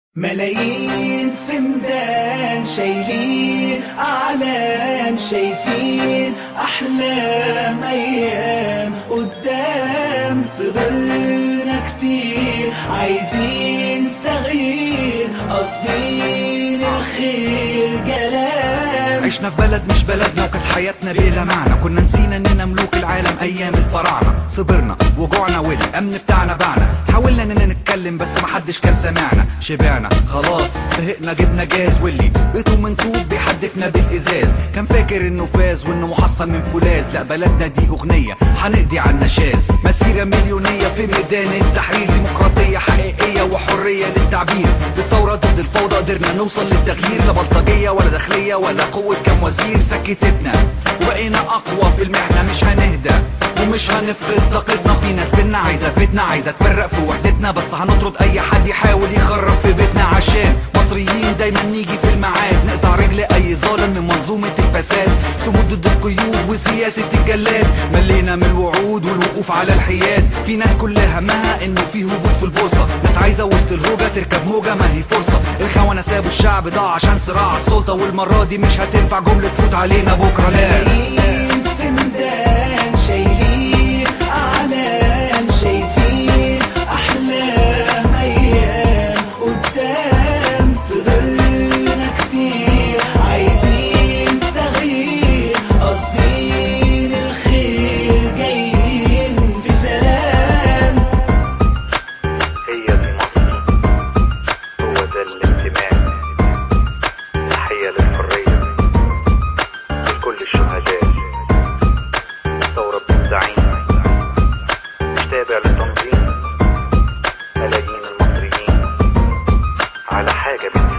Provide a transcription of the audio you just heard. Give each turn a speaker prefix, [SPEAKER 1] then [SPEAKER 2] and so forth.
[SPEAKER 1] ملايين في ميدان شايلين أعلام شايفين أحلام أيام قدام صغرنا كتير عايزين تغيير قاصدين الخير جلام
[SPEAKER 2] عشنا في بلد مش بلدنا وكانت حياتنا بلا معنى كنا نسينا اننا ملوك العالم ايام الفراعنه صبرنا وجوعنا والامن بتاعنا باعنا حاولنا اننا نتكلم بس محدش كان سمعنا شبعنا خلاص زهقنا جبنا جاز واللي بيته منكوب بيحدفنا بالازاز كان فاكر انه فاز وانه محصن من فولاذ لا بلدنا دي اغنيه هنقضي على النشاز مسيره مليونيه في ميدان التحرير ديمقراطيه حقيقيه وحريه للتعبير بالثوره ضد الفوضى قدرنا نوصل للتغيير لا بلطجيه ولا داخليه ولا قوه كام وزير سكتتنا وبقينا اقوى في المحنه مش هنهدى ومش هنفقد طاقتنا في ناس بينا عايزه فتنه عايزه تفرق في وحدتنا بس هنطرد اي حد يحاول يخرب في بيتنا عشان مصريين دايما نيجي في الميعاد نقطع رجل اي ظالم من منظومه الفساد صمود ضد القيود وسياسه الجلاد ملينا من الوعود والوقوف على الحياد في ناس كل همها انه في هبوط في البورصه ناس عايزه وسط الهوجه تركب موجه ما هي فرصه الخونه سابوا الشعب ضاع عشان صراع السلطه والمره دي مش هتنفع جمله تفوت علينا بكره لا
[SPEAKER 1] ملايين في ميدان شايلين أعلام شايفين أحلام أيام قدام صغرنا كتير عايزين تغيير قاصدين الخير جايين في سلام
[SPEAKER 3] هي دي مصر هو ده الانتماء تحية للحرية لكل الشهداء ثورة الزعيم مش تابع للتنظيم ملايين المصريين على حاجة بتساوي